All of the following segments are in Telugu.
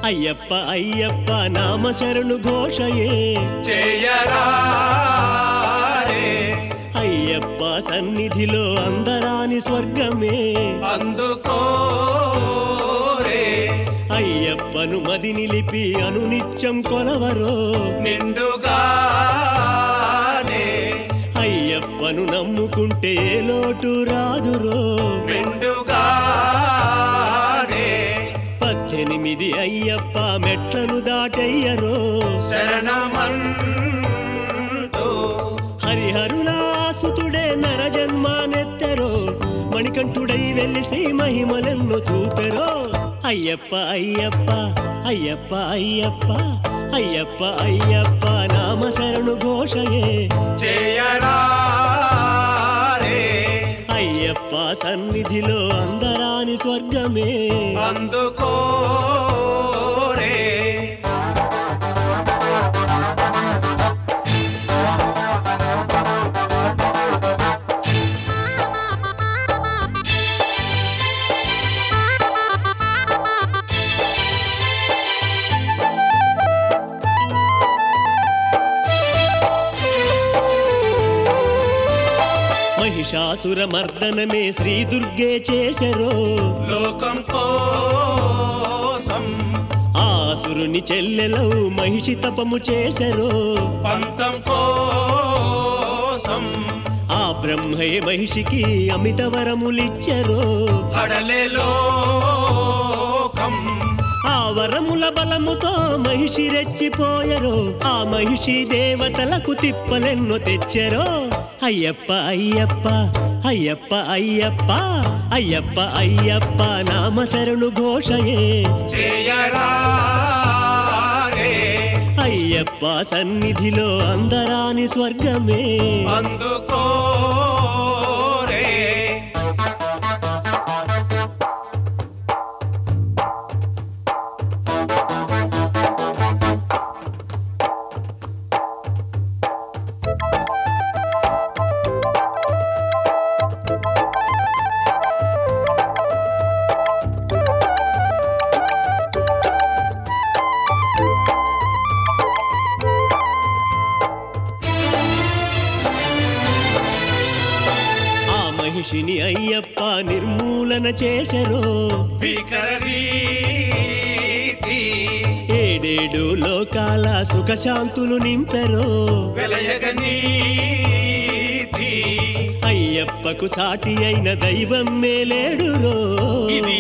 అయ్యప్ప అయ్యప్ప నామ శరణు ఘోషయే చేయరా రే అయ్యప్ప సన్నిధిలో అందరాని స్వర్గమే అందుకో రే అయ్యప్పను మది నిలిపి అనునిత్యం కొలవరో నిండుగానే అయ్యప్పను నమ్ముకుంటే ఏ లోటు రాదురో మెండుగానే పద్దెనిమిది అయ్యప్ప మెట్లను దాటయ్యరో శరణమంటూ హరిహరులాసుతుడే నర జన్మానెత్తరో మణికంఠుడై వెలిసి మహిమలెన్నో చూపెరో అయ్యప్ప అయ్యప్ప అయ్యప్ప అయ్యప్ప అయ్యప్ప అయ్యప్ప నామ శరణు ఘోషయే చేయరా రే అయ్యప్ప సన్నిధిలో అందరాని స్వర్గమే అందుకో రే మహిషాసుర మర్దనమే శ్రీ దుర్గే చేశరో లోకం కోసం ఆసురుని చెల్లెలో మహిషి తపము చేశరో పంతం కోసం ఆ బ్రహ్మయే మహిషికి అమిత వరములిచ్చరో హడలే లోకం ఆ వరముల బలముతో మహిషి రెచ్చిపోయరో ఆ మహిషి దేవతలకు తిప్పలెన్నో తెచ్చరో అయ్యప్ప అయ్యప్ప అయ్యప్ప అయ్యప్ప అయ్యప్ప అయ్యప్ప నామ శరణు ఘోషయే చేయరా రే అయ్యప్ప సన్నిధిలో అందరాని స్వర్గమే అందుకో రే ఆ మహిషిని అయ్యప్ప నిర్మూలన చేశరో భీకర రీతి ఏడేడు లోకాల సుఖశాంతులు నింపెరో వెలయగనీతి అయ్యప్పకు సాటి అయిన దైవం మేలేడురో ఇది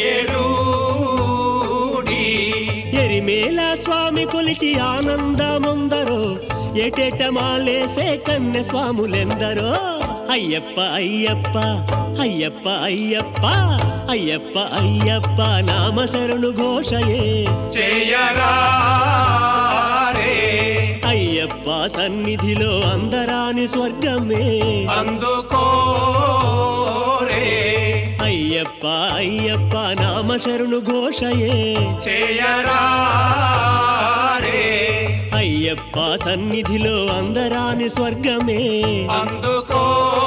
ఏరూడి ఎరిమేల స్వామి కొలిచి ఆనందముందరో ఎటెట మాలేసే కన్నె స్వాములెందరో అయ్యప్ప అయ్యప్ప అయ్యప్ప అయ్యప్ప అయ్యప్ప అయ్యప్ప నామ శరణు ఘోషయే చేయరా రే అయ్యప్ప సన్నిధిలో అందరాని స్వర్గమే అందుకో రే అయ్యప్ప అయ్యప్ప నామ శరణు ఘోషయే చేయరా రే అయ్యప్ప సన్నిధిలో అందరాని స్వర్గమే అందుకో